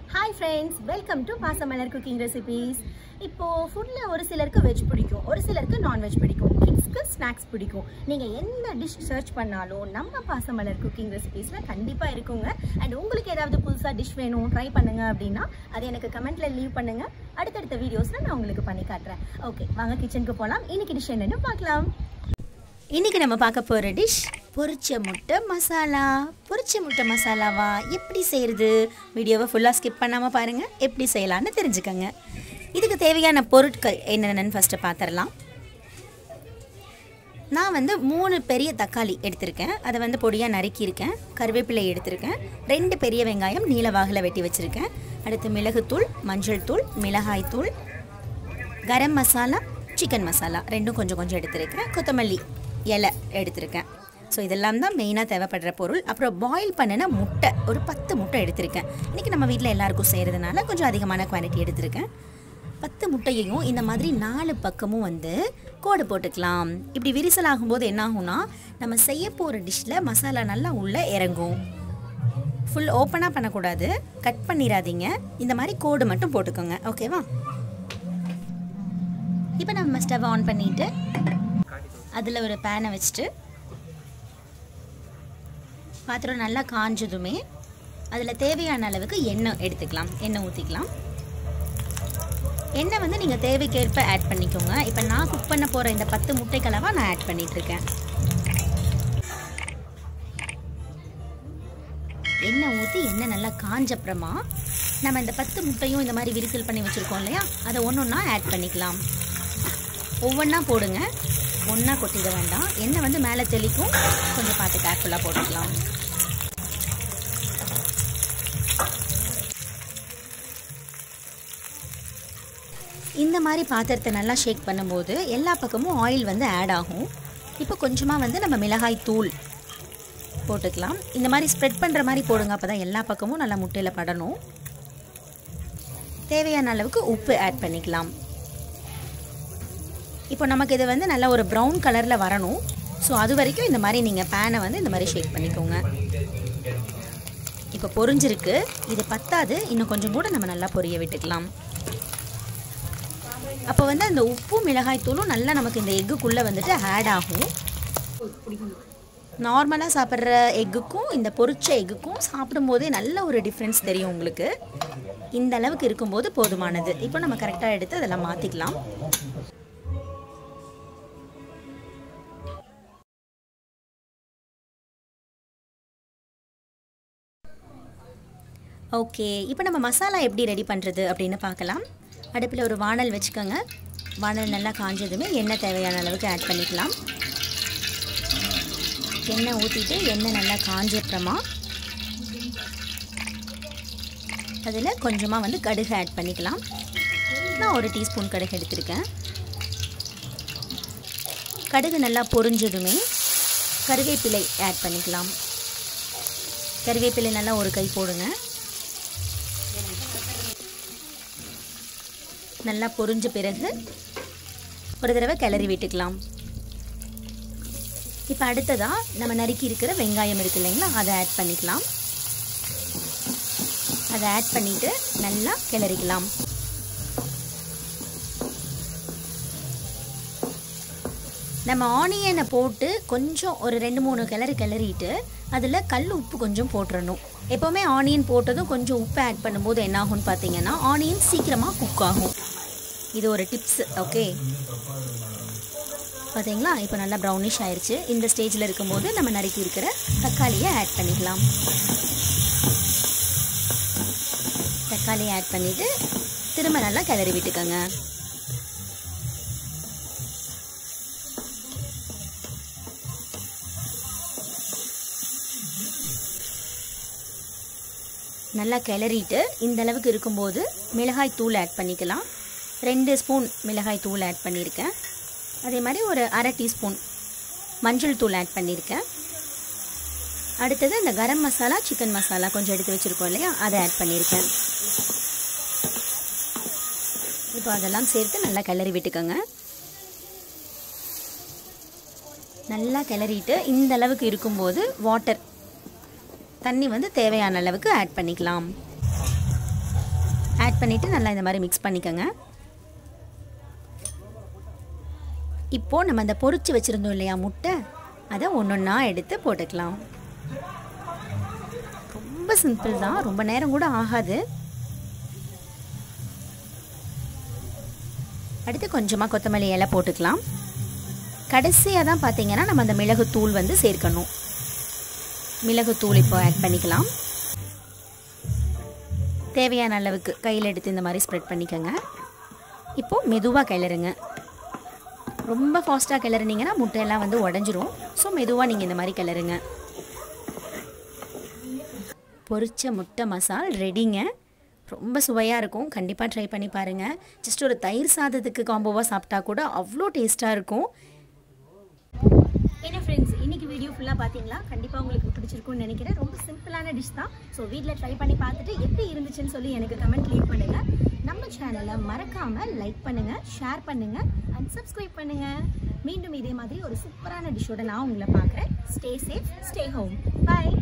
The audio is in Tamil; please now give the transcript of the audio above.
hi friends welcome to Pasamalar cooking recipes இப்போ ஃபுட்டில் ஒரு சிலருக்கு வெஜ் பிடிக்கும் ஒரு சிலருக்கு நான்வெஜ் பிடிக்கும் கிட்ஸ்க்கு ஸ்நாக்ஸ் பிடிக்கும் நீங்கள் எந்த டிஷ் சர்ச் பண்ணாலும் நம்ம பாசமலர் குக்கிங் ரெசிபீஸில் கண்டிப்பாக இருக்குங்க அண்ட் உங்களுக்கு ஏதாவது புதுசாக டிஷ் வேணும் ட்ரை பண்ணுங்க அப்படின்னா அது எனக்கு கமெண்ட்ல லீவ் பண்ணுங்க அடுத்தடுத்த வீடியோஸில் நான் உங்களுக்கு பண்ணி காட்டுறேன் ஓகே வாங்க கிச்சனுக்கு போகலாம் இன்னைக்கு டிஷ் என்னன்னு பார்க்கலாம் இன்னைக்கு நம்ம பார்க்க போகிற டிஷ் பொரிச்ச முட்டை மசாலா பொரிச்ச முட்டை மசாலாவா எப்படி செய்கிறது வீடியோவை ஃபுல்லாக ஸ்கிப் பண்ணாமல் பாருங்கள் எப்படி செய்யலான்னு தெரிஞ்சுக்கங்க இதுக்கு தேவையான பொருட்கள் என்னென்னு ஃபஸ்ட்டு பார்த்துடலாம் நான் வந்து மூணு பெரிய தக்காளி எடுத்திருக்கேன் அதை வந்து பொடியாக நறுக்கியிருக்கேன் கருவேப்பிலை எடுத்திருக்கேன் ரெண்டு பெரிய வெங்காயம் நீலவாகில் வெட்டி வச்சுருக்கேன் அடுத்து மிளகுத்தூள் மஞ்சள் தூள் மிளகாய் தூள் கரம் மசாலா சிக்கன் மசாலா ரெண்டும் கொஞ்சம் கொஞ்சம் எடுத்திருக்கேன் கொத்தமல்லி இலை எடுத்திருக்கேன் ஸோ இதெல்லாம் தான் மெயினாக தேவைப்படுற பொருள் அப்புறம் பாயில் பண்ணின முட்டை ஒரு பத்து முட்டை எடுத்திருக்கேன் இன்றைக்கி நம்ம வீட்டில் எல்லாருக்கும் செய்கிறதுனால கொஞ்சம் அதிகமான குவான்டிட்டி எடுத்திருக்கேன் பத்து முட்டையையும் இந்த மாதிரி நாலு பக்கமும் வந்து கோடு போட்டுக்கலாம் இப்படி விரிசல் ஆகும்போது என்ன ஆகும்னா நம்ம செய்ய போகிற டிஷ்ஷில் மசாலா நல்லா உள்ளே இறங்கும் ஃபுல் ஓப்பனாக பண்ணக்கூடாது கட் பண்ணிடாதீங்க இந்த மாதிரி கோடு மட்டும் போட்டுக்கோங்க ஓகேவா இப்போ நம்ம ஸ்டவ் ஆன் பண்ணிவிட்டு அதில் ஒரு பேனை வச்சுட்டு பாத்திரம் நல்லா காஞ்சதுமே அதில் தேவையான அளவுக்கு எண்ணெய் எடுத்துக்கலாம் எண்ணெய் ஊற்றிக்கலாம் எண்ணெய் வந்து நீங்கள் தேவைக்கேற்ப ஆட் பண்ணிக்கோங்க இப்போ நான் குக் பண்ண போகிற இந்த பத்து முட்டை கலவாக நான் ஆட் பண்ணிகிட்ருக்கேன் எண்ணெய் ஊற்றி எண்ணெய் நல்லா காஞ்சப்புறமா நம்ம இந்த பத்து முட்டையும் இந்த மாதிரி விரிசல் பண்ணி வச்சுருக்கோம் இல்லையா அதை ஒன்று ஒன்றா ஆட் பண்ணிக்கலாம் ஒவ்வொன்றா போடுங்க ஒன்றா கொட்டிட வேண்டாம் எண்ணெய் வந்து மேலே தெளிக்கும் கொஞ்சம் பார்த்து கேர்ஃபுல்லாக போட்டுக்கலாம் இந்த மாதிரி பாத்திரத்தை நல்லா ஷேக் பண்ணும்போது எல்லா பக்கமும் ஆயில் வந்து ஆட் ஆகும் இப்போ கொஞ்சமாக வந்து நம்ம மிளகாய் தூள் போட்டுக்கலாம் இந்த மாதிரி ஸ்ப்ரெட் பண்ணுற மாதிரி போடுங்க அப்போ தான் எல்லா பக்கமும் நல்லா முட்டையில் படணும் தேவையான அளவுக்கு உப்பு ஆட் பண்ணிக்கலாம் இப்போ நமக்கு இது வந்து நல்ல ஒரு ப்ரௌன் கலரில் வரணும் ஸோ அது வரைக்கும் இந்த மாதிரி நீங்கள் பேனை வந்து இந்த மாதிரி ஷேக் பண்ணிக்கோங்க இப்போ பொரிஞ்சிருக்கு இது பத்தாது இன்னும் கொஞ்சம் கூட நம்ம நல்லா பொரிய விட்டுக்கலாம் அப்போ வந்து அந்த உப்பும் மிளகாய் தூளும் நல்லா நமக்கு இந்த எக்குக்குள்ளே வந்துட்டு ஆட் ஆகும் நார்மலாக சாப்பிட்ற எக்குக்கும் இந்த பொரிச்ச எக்குக்கும் சாப்பிடும்போதே நல்ல ஒரு டிஃப்ரென்ஸ் தெரியும் உங்களுக்கு இந்த அளவுக்கு இருக்கும்போது போதுமானது இப்போ நம்ம கரெக்டாக எடுத்து அதெல்லாம் மாற்றிக்கலாம் ஓகே இப்போ நம்ம மசாலா எப்படி ரெடி பண்ணுறது அப்படின்னு பார்க்கலாம் அடுப்பில் ஒரு வானல் வச்சுக்கோங்க வானல் நல்லா காஞ்சதுமே எண்ணெய் தேவையான அளவுக்கு ஆட் பண்ணிக்கலாம் எண்ணெய் ஊற்றிட்டு எண்ணெய் நல்லா காஞ்சப்புறமா அதில் கொஞ்சமாக வந்து கடுகு ஆட் பண்ணிக்கலாம் நான் ஒரு டீஸ்பூன் கடுகு எடுத்திருக்கேன் கடுகு நல்லா பொரிஞ்சதுமே கருவேப்பிலை ஆட் பண்ணிக்கலாம் கருவேப்பிலை நல்லா ஒரு கை போடுங்க நல்லா பொரிஞ்ச பிறகு ஒரு தடவை கிளறி விட்டுக்கலாம் இப்போ அடுத்ததாக நம்ம நறுக்கி இருக்கிற வெங்காயம் இருக்கு இல்லைங்களா அதை ஆட் பண்ணிக்கலாம் அதை ஆட் பண்ணிவிட்டு நல்லா கிளறிக்கலாம் நம்ம ஆனியனை போட்டு கொஞ்சம் ஒரு ரெண்டு மூணு கிளறி கிளறிட்டு அதில் கல் உப்பு கொஞ்சம் போட்டுறணும் எப்போவுமே ஆனியன் போட்டதும் கொஞ்சம் உப்பு ஆட் பண்ணும்போது என்ன ஆகும்னு பார்த்தீங்கன்னா ஆனியன் சீக்கிரமாக குக் ஆகும் இது ஒரு டிப்ஸ் ஓகே பார்த்தீங்களா இப்போ நல்லா ப்ரௌனிஷ் ஆயிடுச்சு இந்த ஸ்டேஜில் இருக்கும்போது நம்ம நறுக்கி இருக்கிற தக்காளியை ஆட் பண்ணிக்கலாம் தக்காளியை ஆட் பண்ணிவிட்டு திரும்ப நல்லா கிளறி விட்டுக்கோங்க நல்லா கிளறிட்டு இந்த அளவுக்கு இருக்கும்போது மிளகாய் தூள் ஆட் பண்ணிக்கலாம் ரெண்டு ஸ்பூன் மிளகாய் தூள் ஆட் பண்ணியிருக்கேன் அதே மாதிரி ஒரு அரை டீஸ்பூன் மஞ்சள் தூள் ஆட் பண்ணியிருக்கேன் அடுத்தது இந்த கரம் மசாலா சிக்கன் மசாலா கொஞ்சம் எடுத்து வச்சுருக்கோம் இல்லையா அதை ஆட் பண்ணியிருக்கேன் இப்போ அதெல்லாம் சேர்த்து நல்லா கிளறி விட்டுக்கோங்க நல்லா கிளறிட்டு இந்த அளவுக்கு இருக்கும்போது வாட்டர் தண்ணி வந்து தேவையான அளவுக்கு ஆட் பண்ணிக்கலாம் ஆட் பண்ணிவிட்டு நல்லா இந்த மாதிரி மிக்ஸ் பண்ணிக்கோங்க இப்போது நம்ம அந்த பொரிச்சு வச்சுருந்தோம் இல்லையா முட்டை அதை ஒன்று ஒன்றா எடுத்து போட்டுக்கலாம் ரொம்ப சிம்பிள் தான் ரொம்ப நேரம் கூட ஆகாது அடுத்து கொஞ்சமாக கொத்தமல்லி இலை போட்டுக்கலாம் கடைசியாக தான் பார்த்தீங்கன்னா நம்ம அந்த மிளகுத்தூள் வந்து சேர்க்கணும் மிளகுத்தூள் இப்போ ஆட் பண்ணிக்கலாம் தேவையான அளவுக்கு கையில் எடுத்து இந்த மாதிரி ஸ்ப்ரெட் பண்ணிக்கோங்க இப்போது மெதுவாக கிளறுங்க ரொம்ப ஃபாஸ்ட்டாக கிளறினீங்கன்னா முட்டையெல்லாம் வந்து உடஞ்சிரும் ஸோ மெதுவாக நீங்கள் இந்த மாதிரி கிளறுங்க பொரிச்ச முட்டை மசால் ரெடிங்க ரொம்ப சுவையாக இருக்கும் கண்டிப்பாக ட்ரை பண்ணி பாருங்கள் ஜஸ்ட் ஒரு தயிர் சாதத்துக்கு காம்போவாக சாப்பிட்டா கூட அவ்வளோ டேஸ்ட்டாக இருக்கும் என்ன ஃப்ரெண்ட்ஸ் இன்னைக்கு வீடியோ ஃபுல்லாக பார்த்தீங்களா கண்டிப்பாக உங்களுக்கு பிடிச்சிருக்கும்னு நினைக்கிறேன் ரொம்ப சிம்பிளான டிஷ் தான் ஸோ வீட்டில் ட்ரை பண்ணி பார்த்துட்டு எப்படி இருந்துச்சுன்னு சொல்லி எனக்கு கமெண்ட் லீவ் பண்ணுங்கள் நம்ம சேனலை மறக்காமல் லைக் பண்ணுங்கள் ஷேர் பண்ணுங்கள் அண்ட் சப்ஸ்கிரைப் பண்ணுங்கள் மீண்டும் இதே மாதிரி ஒரு சூப்பரான டிஷ்ஷோட நான் உங்களை பார்க்குறேன் stay safe stay home by